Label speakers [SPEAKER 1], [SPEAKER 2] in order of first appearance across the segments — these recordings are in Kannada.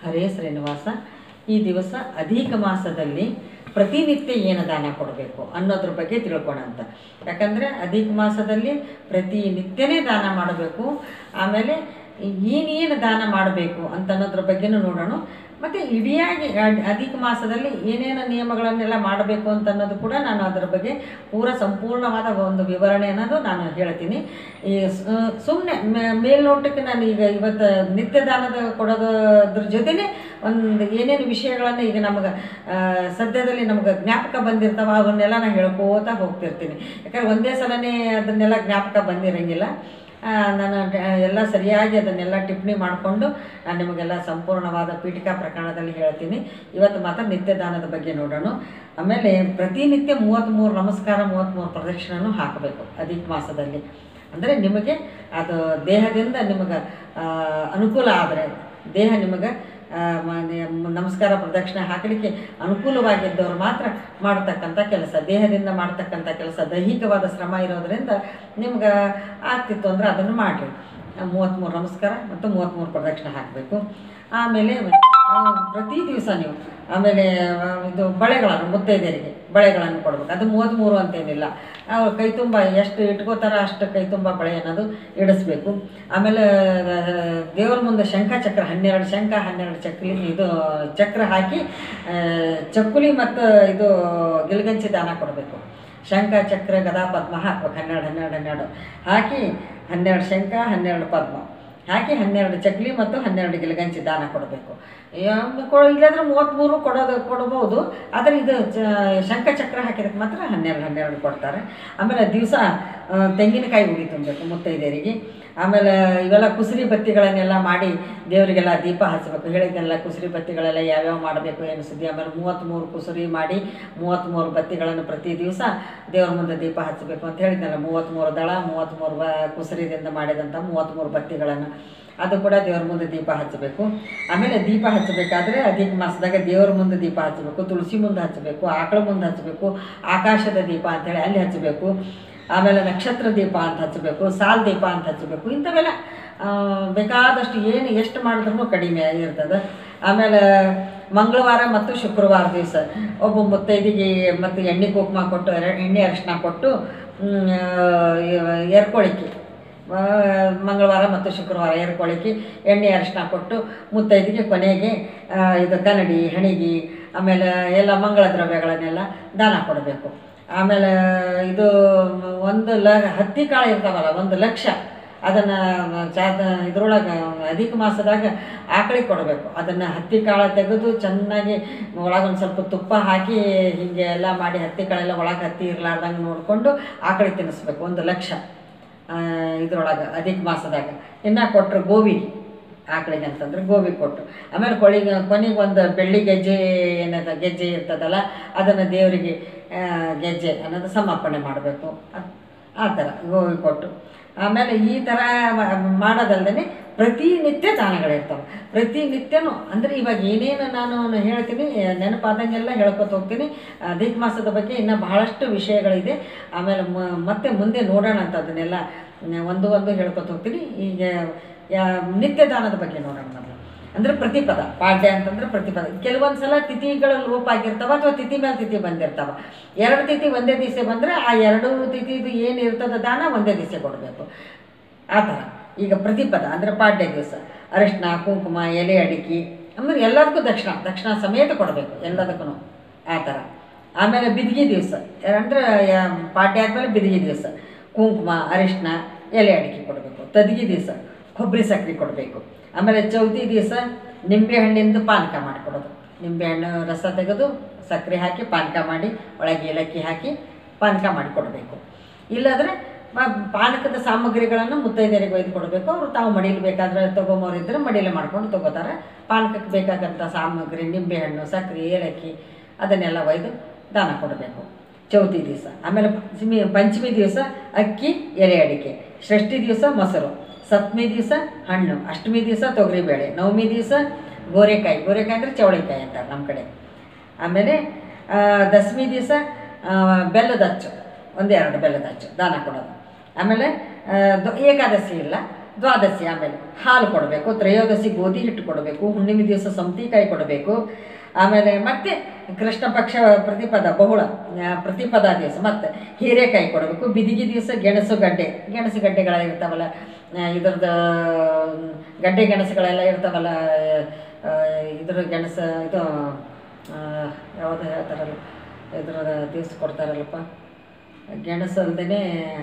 [SPEAKER 1] ಹರೇ ಶ್ರೀನಿವಾಸ ಈ ದಿವಸ ಅಧಿಕ ಮಾಸದಲ್ಲಿ ಪ್ರತಿನಿತ್ಯ ಏನು ದಾನ ಕೊಡಬೇಕು ಅನ್ನೋದ್ರ ಬಗ್ಗೆ ತಿಳ್ಕೊಳಂತ ಯಾಕಂದರೆ ಅಧಿಕ ಮಾಸದಲ್ಲಿ ಪ್ರತಿನಿತ್ಯನೇ ದಾನ ಮಾಡಬೇಕು ಆಮೇಲೆ ಏನೇನು ದಾನ ಮಾಡಬೇಕು ಅಂತ ಅನ್ನೋದ್ರ ಬಗ್ಗೆನೂ ನೋಡೋಣ ಮತ್ತು ಇಡಿಯಾಗಿ ಅಡ್- ಅಧಿಕ ಮಾಸದಲ್ಲಿ ಏನೇನು ನಿಯಮಗಳನ್ನೆಲ್ಲ ಮಾಡಬೇಕು ಅಂತ ಅನ್ನೋದು ಕೂಡ ನಾನು ಅದರ ಬಗ್ಗೆ ಪೂರ ಸಂಪೂರ್ಣವಾದ ಒಂದು ವಿವರಣೆ ಅನ್ನೋದು ನಾನು ಹೇಳ್ತೀನಿ ಈ ಸುಮ್ಮನೆ ಮೇಲ್ನೋಟಕ್ಕೆ ನಾನು ಈಗ ಇವತ್ತು ನಿತ್ಯ ದಾನದ ಕೊಡೋದ್ರ ಜೊತೆನೇ ಒಂದು ಏನೇನು ವಿಷಯಗಳನ್ನು ಈಗ ನಮಗೆ ಸದ್ಯದಲ್ಲಿ ನಮ್ಗೆ ಜ್ಞಾಪಕ ಬಂದಿರ್ತಾವ ಅವನ್ನೆಲ್ಲ ನಾನು ಹೇಳ್ಕೋತಾ ಹೋಗ್ತಿರ್ತೀನಿ ಯಾಕಂದ್ರೆ ಒಂದೇ ಸಲನೇ ಅದನ್ನೆಲ್ಲ ಜ್ಞಾಪಕ ಬಂದಿರಂಗಿಲ್ಲ ಆ, ನಾನು ಡ- ಎಲ್ಲ ಸರಿಯಾಗಿ ಅದನ್ನೆಲ್ಲ ಟಿಪ್ಪಣಿ ಮಾಡಿಕೊಂಡು ನಾನು ನಿಮಗೆಲ್ಲ ಸಂಪೂರ್ಣವಾದ ಪೀಠಿಕಾ ಪ್ರಕರಣದಲ್ಲಿ ಹೇಳ್ತೀನಿ ಇವತ್ತು ಮಾತ್ರ ನಿತ್ಯ ದಾನದ ಬಗ್ಗೆ ನೋಡೋಣ ಆಮೇಲೆ ಪ್ರತಿನಿತ್ಯ ಮೂವತ್ತ್ಮೂರು ನಮಸ್ಕಾರ ಮೂವತ್ತ್ಮೂರು ಪ್ರದಕ್ಷಿಣೆನೂ ಹಾಕಬೇಕು ಅಧಿಕ ಮಾಸದಲ್ಲಿ ಅಂದರೆ ನಿಮಗೆ ಅದು ದೇಹದಿಂದ ನಿಮಗೆ ಆ, ಅನುಕೂಲ ಆದರೆ ದೇಹ ನಿಮಗೆ ಆ, ಮ- ನೆ- ನಮಸ್ಕಾರ ಪ್ರದಕ್ಷಿಣೆ ಹಾಕಲಿಕ್ಕೆ ಅನುಕೂಲವಾಗಿದ್ದವರು ಮಾತ್ರ ಮಾಡತಕ್ಕಂಥ ಕೆಲಸ ದೇಹದಿಂದ ಮಾಡ್ತಕ್ಕಂಥ ಕೆಲಸ ದೈಹಿಕವಾದ ಶ್ರಮ ಇರೋದರಿಂದ ನಿಮ್ಗೆ ಆಗ್ತಿತ್ತು ಅಂದರೆ ಅದನ್ನು ಮಾಡಿರಿ ಮೂವತ್ತ್ಮೂರು ನಮಸ್ಕಾರ ಮತ್ತು ಮೂವತ್ತ್ಮೂರು ಪ್ರದಕ್ಷಿಣೆ ಹಾಕಬೇಕು ಆಮೇಲೆ ಆ, ಪ್ರತಿ ದಿವಸ ನೀವು ಆಮೇಲೆ ಆ, ಇದು ಬಳೆಗಳನ್ನು ಮುತ್ತೈದೆಯರಿಗೆ ಬಳೆಗಳನ್ನು ಕೊಡ್ಬೇಕು ಅದು ಮೂವತ್ತ್ಮೂರು ಅಂತೇನಿಲ್ಲ ಅವ್ರು ಕೈ ತುಂಬ ಎಷ್ಟು ಇಟ್ಕೋತಾರ ಅಷ್ಟು ಕೈ ತುಂಬ ಬಳೆ ಅನ್ನೋದು ಇಡಿಸ್ಬೇಕು ಆಮೇಲೆ ಆ, ದೇವ್ರ ಮುಂದೆ ಶಂಖ ಚಕ್ರ ಹನ್ನೆರಡು ಶಂಖ ಹನ್ನೆರಡು ಚಕ್ಲಿ ಇದು ಚಕ್ರ ಹಾಕಿ ಆ, ಚಕ್ಕುಲಿ ಮತ್ತು ಇದು ಗಿಲ್ಗಂಚಿ ದಾನ ಕೊಡಬೇಕು ಶಂಖ ಚಕ್ರ ಗದಾ ಪದ್ಮ ಹಾಕ್ಬೇಕು ಹನ್ನೆರಡು ಹನ್ನೆರಡು ಹನ್ನೆರಡು ಹಾಕಿ ಹನ್ನೆರಡು ಶಂಖ ಹನ್ನೆರಡು ಪದ್ಮ ಹಾಕಿ ಹನ್ನೆರಡು ಚಕ್ಲಿ ಮತ್ತು ಹನ್ನೆರಡು ಗಿಲಗಂಚಿ ದಾನ ಕೊಡಬೇಕು ಇಲ್ಲಾಂದ್ರೆ ಮೂವತ್ತ್ಮೂರು ಕೊಡೋದು ಕೊಡ್ಬೋದು ಆದರೆ ಇದು ಚ ಶಂಖ ಚಕ್ರ ಹಾಕಿದಕ್ಕೆ ಮಾತ್ರ ಹನ್ನೆರಡು ಹನ್ನೆರಡು ಕೊಡ್ತಾರೆ ಆಮೇಲೆ ದಿವಸ ತೆಂಗಿನಕಾಯಿ ಉಡಿ ತುಂಬಬೇಕು ಮುತ್ತೈದೆಯರಿಗೆ ಆಮೇಲೆ ಇವೆಲ್ಲ ಕುಸುರಿ ಬತ್ತಿಗಳನ್ನೆಲ್ಲ ಮಾಡಿ ದೇವರಿಗೆಲ್ಲ ದೀಪ ಹಚ್ಚಬೇಕು ಹೇಳಿದ್ದೆಲ್ಲ ಕುಸುರಿ ಬತ್ತಿಗಳೆಲ್ಲ ಯಾವ್ಯಾವ ಮಾಡಬೇಕು ಏನು ಸುದ್ದಿ ಆಮೇಲೆ ಮೂವತ್ತ್ಮೂರು ಕುಸುರಿ ಮಾಡಿ ಮೂವತ್ತ್ಮೂರು ಬತ್ತಿಗಳನ್ನು ಪ್ರತಿ ದಿವಸ ದೇವ್ರ ಮುಂದೆ ದೀಪ ಹಚ್ಚಬೇಕು ಅಂತ ಹೇಳಿದ್ನಲ್ಲ ಮೂವತ್ತ್ಮೂರು ದಳ ಮೂವತ್ತ್ಮೂರು ಬ ಕುಸುರಿದಿಂದ ಮಾಡಿದಂಥ ಮೂವತ್ತ್ಮೂರು ಬತ್ತಿಗಳನ್ನು ಅದು ಕೂಡ ದೇವ್ರ ಮುಂದೆ ದೀಪ ಹಚ್ಚಬೇಕು ಆಮೇಲೆ ದೀಪ ಹಚ್ಚಬೇಕಾದ್ರೆ ಅಧಿಕ ಮಾಸದಾಗ ದೇವ್ರ ಮುಂದೆ ದೀಪ ಹಚ್ಚಬೇಕು ತುಳಸಿ ಮುಂದೆ ಹಚ್ಚಬೇಕು ಆಕಳ ಮುಂದೆ ಹಚ್ಚಬೇಕು ಆಕಾಶದ ದೀಪ ಅಂತೇಳಿ ಅಲ್ಲಿ ಹಚ್ಚಬೇಕು ಆಮೇಲೆ ನಕ್ಷತ್ರ ದೀಪ ಅಂತ ಹಚ್ಚಬೇಕು ಸಾಲ್ ದೀಪ ಅಂತ ಹಚ್ಚಬೇಕು ಇಂಥವೆಲ್ಲ ಆ, ಬೇಕಾದಷ್ಟು ಏನು ಎಷ್ಟು ಮಾಡಿದ್ರೂ ಕಡಿಮೆ ಇರ್ತದೆ ಆಮೇಲೆ ಮಂಗಳವಾರ ಮತ್ತು ಶುಕ್ರವಾರ ದಿವಸ ಒಬ್ಬ ಮುತ್ತೈದಿಗೆ ಮತ್ತು ಎಣ್ಣೆ ಕುಂಕುಮ ಕೊಟ್ಟು ಎರ- ಎಣ್ಣೆ ಅರಿಶಿನ ಕೊಟ್ಟು ಮ್, ಆ, ಎರ್ಕೊಳಿಕೆ ಆ, ಮಂಗಳವಾರ ಮತ್ತು ಶುಕ್ರವಾರ ಏರ್ಕೊಳಿಕೆ ಎಣ್ಣೆ ಅರಿಶಿನ ಕೊಟ್ಟು ಮುತ್ತೈದಿಗೆ ಕೊನೆಗೆ ಆ, ಇದು ಕನ್ನಡಿ ಹಣಿಗಿ ಆಮೇಲೆ ಎಲ್ಲ ಮಂಗಳ ದ್ರವ್ಯಗಳನ್ನೆಲ್ಲ ದಾನ ಕೊಡಬೇಕು ಆಮೇಲೆ ಇದು ಒಂದು ಲ ಹತ್ತಿ ಕಾಳು ಇರ್ತಾವಲ್ಲ ಒಂದು ಲಕ್ಷ ಅದನ್ನು ಚಾದ ಇದ್ರೊಳಗೆ ಅಧಿಕ ಮಾಸದಾಗ ಆಕಳಿಗೆ ಕೊಡಬೇಕು ಅದನ್ನು ಹತ್ತಿ ಕಾಳು ತೆಗೆದು ಚೆನ್ನಾಗಿ ಒಳಗೆ ಒಂದು ಸ್ವಲ್ಪ ತುಪ್ಪ ಹಾಕಿ ಹೀಗೆ ಎಲ್ಲ ಮಾಡಿ ಹತ್ತಿ ಕಾಳೆಲ್ಲ ಒಳಗೆ ಹತ್ತಿ ಇರ್ಲಾರ್ದಂಗೆ ನೋಡಿಕೊಂಡು ಆಕಳಿಗೆ ತಿನ್ನಿಸ್ಬೇಕು ಒಂದು ಲಕ್ಷ ಇದ್ರೊಳಗೆ ಅಧಿಕ ಮಾಸದಾಗ ಇನ್ನು ಕೊಟ್ಟರು ಗೋವಿ ಆಕಳಿಗೆ ಅಂತಂದ್ರೆ ಗೋಬಿ ಕೊಟ್ಟು ಆಮೇಲೆ ಕೊಳಿಗೆ ಕೊನೆಗೆ ಒಂದು ಬೆಳ್ಳಿ ಗೆಜ್ಜೆ ಏನದ ಗೆಜ್ಜೆ ಇರ್ತದಲ್ಲ ಅದನ್ನು ದೇವರಿಗೆ ಆ, ಗೆಜ್ಜೆ ಅನ್ನೋದು ಸಮರ್ಪಣೆ ಮಾಡಬೇಕು ಆ ಥರ ಗೋಬಿ ಕೊಟ್ಟು ಆಮೇಲೆ ಈ ಥರ ಮ- ಮಾಡೋದಲ್ದೇ ಪ್ರತಿನಿತ್ಯ ದಾನಗಳಿರ್ತವೆ ಪ್ರತಿನಿತ್ಯನೂ ಅಂದರೆ ಇವಾಗ ಏನೇನು ನಾನು ಹೇಳ್ತೀನಿ ನೆನಪಾದಂಗೆಲ್ಲ ಹೇಳ್ಕೊತ ಹೋಗ್ತೀನಿ ಅಧಿಕ ಮಾಸದ ಬಗ್ಗೆ ಇನ್ನೂ ಬಹಳಷ್ಟು ವಿಷಯಗಳಿದೆ ಆಮೇಲೆ ಮ- ಮತ್ತೆ ಮುಂದೆ ನೋಡೋಣ ಅಂತ ಅದನ್ನೆಲ್ಲ ಒಂದು ಒಂದು ಹೇಳ್ಕೊತ ಹೋಗ್ತೀನಿ ಈಗ ಯಾ ನಿತ್ಯ ದಾನದ ಬಗ್ಗೆ ನೋಡೋಣ ಮೊದಲು ಅಂದರೆ ಪ್ರತಿಪದ ಪಾಡ್ಯ ಅಂತಂದ್ರೆ ಪ್ರತಿಪದ ಕೆಲವೊಂದು ಸಲ ತಿಥಿಗಳು ಲೋಪ ಆಗಿರ್ತಾವ ಅಥವಾ ತಿಥಿ ಮೇಲೆ ತಿಥಿ ಬಂದಿರ್ತಾವ ಎರಡು ತಿಥಿ ಒಂದೇ ದಿವಸ ಬಂದರೆ ಆ ಎರಡು ತಿಥಿದು ಏನು ಇರ್ತದ ದಾನ ಒಂದೇ ದಿವಸ ಕೊಡಬೇಕು ಆ ಥರ ಈಗ ಪ್ರತಿಪದ ಅಂದರೆ ಪಾಡ್ಯ ದಿವಸ ಅರಿಶಿನ ಕುಂಕುಮ ಎಲೆ ಅಡಿಕೆ ಅಂದ್ರೆ ಎಲ್ಲದಕ್ಕೂ ದಕ್ಷಿಣ ದಕ್ಷಿಣ ಸಮೇತ ಕೊಡಬೇಕು ಎಲ್ಲದಕ್ಕೂ ಆ ಥರ ಆಮೇಲೆ ಬಿದಿಗೆ ದಿವಸ ಅಂದರೆ ಪಾಡ್ಯ ಆದಮೇಲೆ ಬಿದಿಗೆ ದಿವಸ ಕುಂಕುಮ ಅರಿಶಿನ ಎಲೆ ಅಡಿಕೆ ಕೊಡಬೇಕು ತದಿಗೆ ದಿವಸ ಕೊಬ್ಬರಿ ಸಕ್ಕರೆ ಕೊಡಬೇಕು ಆಮೇಲೆ ಚೌತಿ ದಿವಸ ನಿಂಬೆ ಹಣ್ಣಿಂದು ಪಾನಕ ಮಾಡಿಕೊಡೋದು ನಿಂಬೆಹಣ್ಣು ರಸ ತೆಗೆದು ಸಕ್ಕರೆ ಹಾಕಿ ಪಾನಕ ಮಾಡಿ ಒಳಗೆ ಏಲಕ್ಕಿ ಹಾಕಿ ಪಾನಕ ಮಾಡಿಕೊಡ್ಬೇಕು ಇಲ್ಲಾಂದರೆ ಮ- ಪಾನಕದ ಸಾಮಗ್ರಿಗಳನ್ನು ಮುತ್ತೈದೆಯರಿಗೆ ಒಯ್ದು ಕೊಡಬೇಕು ಅವರು ತಾವು ಮಡೀಲಿ ಬೇಕಾದ್ರೆ ತೊಗೊಂಬೋರಿದ್ರೆ ಮಡೀಲಿ ಮಾಡ್ಕೊಂಡು ತೊಗೋತಾರೆ ಪಾನಕಕ್ಕೆ ಬೇಕಾದಂಥ ಸಾಮಗ್ರಿ ನಿಂಬೆಹಣ್ಣು ಸಕ್ಕರೆ ಏಲಕ್ಕಿ ಅದನ್ನೆಲ್ಲ ಒಯ್ದು ದಾನ ಕೊಡಬೇಕು ಚೌತಿ ದಿವಸ ಆಮೇಲೆ ಪಂಚಮಿ ಪಂಚಮಿ ದಿವಸ ಅಕ್ಕಿ ಎಲೆ ಅಡಿಕೆ ಷಷ್ಠಿ ದಿವಸ ಮೊಸರು ಸಪ್ತಮಿ ದಿವಸ ಹಣ್ಣು ಅಷ್ಟಮಿ ದಿವಸ ತೊಗರಿಬೇಳೆ ನವಮಿ ದಿವಸ ಗೋರೆಕಾಯಿ ಗೋರೆಕಾಯಿ ಅಂದರೆ ಚವಳಿಕಾಯಿ ಅಂತಾರೆ ನಮ್ಮ ಕಡೆ ಆಮೇಲೆ ಆ, ದಶಮಿ ದಿವಸ ಬೆಲ್ಲದ ಅಚ್ಚು ಒಂದೆರಡು ಬೆಲ್ಲದ ಅಚ್ಚು ದಾನ ಕೊಡೋದು ಆಮೇಲೆ ಆ, ದ- ಏಕಾದಶಿ ಇಲ್ಲ ದ್ವಾದಶಿ ಆಮೇಲೆ ಹಾಲು ಕೊಡಬೇಕು ತ್ರಯೋದಶಿ ಗೋಧಿ ಹಿಟ್ಟು ಕೊಡಬೇಕು ಹುಣ್ಣಿಮೆ ದಿವಸ ಸೌತಿಕಾಯಿ ಕೊಡಬೇಕು ಆಮೇಲೆ ಮತ್ತೆ ಕೃಷ್ಣ ಪಕ್ಷ ಪ್ರತಿಪದ ಬಹುಳ ಆ, ಪ್ರತಿಪದ ದಿವಸ ಮತ್ತೆ ಹೀರೆಕಾಯಿ ಕೊಡಬೇಕು ಬಿದಿಗಿ ದಿವಸ ಗೆಣಸು ಗಡ್ಡೆ ಗೆಣಸು ಗಡ್ಡೆಗಳ ಇರ್ತಾವಲ್ಲ ಆ, ಇದ್ರದ್ದು ಗಡ್ಡೆ ಗೆಣಸುಗಳೆಲ್ಲ ಇರ್ತಾವಲ್ಲ ಆ, ಇದ್ರ ಗೆಣಸು ಇದು ಆ, ಯಾವುದು ಹೇಳ್ತಾರಲ್ಲ ಇದ್ರ ದಿವಸ ಕೊಡ್ತಾರಲ್ಲಪ್ಪ ಗೆಣಸು ಅಲ್ದೇ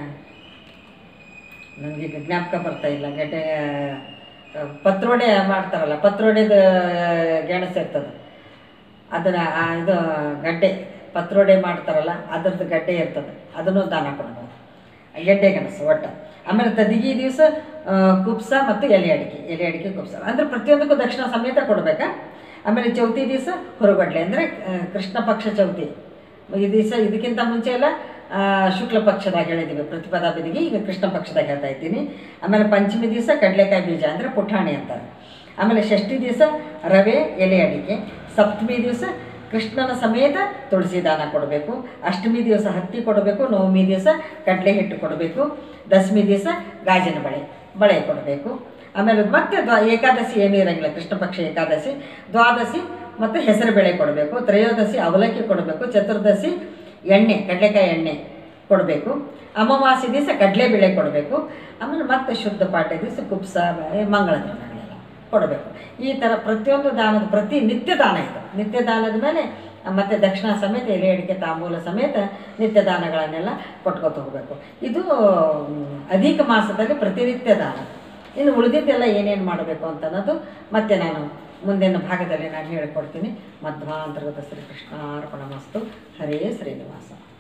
[SPEAKER 1] ನನಗೆ ಈಗ ಜ್ಞಾಪಕ ಬರ್ತಾ ಇಲ್ಲ ಗಡ್ಡೆ ಆ, ಪತ್ರೊಡೆ ಮಾಡ್ತಾರಲ್ಲ ಪತ್ರೊಡೆದ ಗೆಣಸು ಇರ್ತದೆ ಅದನ್ನು ಇದು ಗಡ್ಡೆ ಪತ್ರೊಡೆ ಮಾಡ್ತಾರಲ್ಲ ಅದ್ರದ್ದು ಗಡ್ಡೆ ಇರ್ತದೆ ಅದನ್ನು ದಾನ ಕೊಡ್ಬೋದು ಗೆಡ್ಡೆ ಗೆಣಸು ಒಟ್ಟು ಆಮೇಲೆ ತದಿಗಿ ದಿವಸ ಕುಪ್ಸ ಮತ್ತು ಎಲೆ ಅಡಿಕೆ ಎಲೆ ಅಡಿಕೆ ಕುಪ್ಸ ಅಂದರೆ ಪ್ರತಿಯೊಂದಕ್ಕೂ ದಕ್ಷಿಣ ಸಮೇತ ಕೊಡಬೇಕಾ ಆಮೇಲೆ ಚೌತಿ ದಿವಸ ಹೊರಗಡ್ಲೆ ಅಂದರೆ ಕೃಷ್ಣ ಪಕ್ಷ ಚೌತಿ ಈ ದಿವಸ ಇದಕ್ಕಿಂತ ಮುಂಚೆ ಎಲ್ಲ ಆ, ಶುಕ್ಲ ಪಕ್ಷದಾಗ ಹೇಳಿದ್ದೀವಿ ಪ್ರತಿಪದ ಬಿದಿಗೆ ಈಗ ಕೃಷ್ಣ ಪಕ್ಷದಾಗ ಹೇಳ್ತಾ ಇದ್ದೀನಿ ಆಮೇಲೆ ಪಂಚಮಿ ದಿವಸ ಕಡಲೆಕಾಯಿ ಬೀಜ ಅಂದರೆ ಪುಟಾಣಿ ಅಂತಾರೆ ಆಮೇಲೆ ಷಷ್ಠಿ ದಿವಸ ರವೆ ಎಲೆ ಅಡಿಕೆ ಸಪ್ತಮಿ ದಿವಸ ಕೃಷ್ಣನ ಸಮೇತ ತುಳಸಿ ದಾನ ಕೊಡಬೇಕು ಅಷ್ಟಮಿ ದಿವಸ ಹತ್ತಿ ಕೊಡಬೇಕು ನವಮಿ ದಿವಸ ಕಡಲೆ ಹಿಟ್ಟು ಕೊಡಬೇಕು ದಶಮಿ ದಿವಸ ಗಾಜಿನ ಬಳೆ ಬಳೆ ಕೊಡಬೇಕು ಆಮೇಲೆ ಮತ್ತೆ ದ್ವಾ ಏಕಾದಶಿ ಏನೂ ಇರಂಗಿಲ್ಲ ಕೃಷ್ಣ ಪಕ್ಷ ಏಕಾದಶಿ ದ್ವಾದಶಿ ಮತ್ತು ಹೆಸರು ಬೇಳೆ ಕೊಡಬೇಕು ತ್ರಯೋದಶಿ ಅವಲಕ್ಕಿ ಕೊಡಬೇಕು ಚತುರ್ದಶಿ ಎಣ್ಣೆ ಕಡಲೆಕಾಯಿ ಎಣ್ಣೆ ಕೊಡಬೇಕು ಅಮಾವಾಸ್ಯೆ ದಿವಸ ಕಡಲೆಬೇಳೆ ಕೊಡಬೇಕು ಆಮೇಲೆ ಮತ್ತೆ ಶುದ್ಧ ಪಾಠ್ಯ ದಿವಸ ಕುಪ್ಸ ಬಳೆ, ಮಂಗಳ ದ್ರವ್ಯಗಳೆಲ್ಲ ಕೊಡಬೇಕು ಈ ಥರ ಪ್ರತಿಯೊಂದು ದಾನದ ಪ್ರತಿ ನಿತ್ಯ ದಾನ ಇದು ನಿತ್ಯ ದಾನದ ಮೇಲೆ ಮತ್ತು ದಕ್ಷಿಣ ಸಮೇತ ಎಲೆ ಅಡಿಕೆ ತಾಂಬೂಲ ಸಮೇತ ನಿತ್ಯ ದಾನಗಳನ್ನೆಲ್ಲ ಕೊಟ್ಕೊತ ಹೋಗಬೇಕು ಇದು ಮ್, ಅಧಿಕ ಮಾಸದಲ್ಲಿ ಪ್ರತಿನಿತ್ಯ ದಾನ ಇನ್ನು ಉಳಿದಿದ್ದೆಲ್ಲ ಏನೇನು ಮಾಡಬೇಕು ಅಂತ ಅನ್ನೋದು ಮತ್ತೆ ನಾನು ಮುಂದಿನ ಭಾಗದಲ್ಲಿ ನಾನು ಹೇಳಿಕೊಡ್ತೀನಿ ಮಧ್ವಾಂತರ್ಗತ ಶ್ರೀಕೃಷ್ಣ ಅರ್ಪಣ ಮಸ್ತು ಹರೇ ಶ್ರೀನಿವಾಸ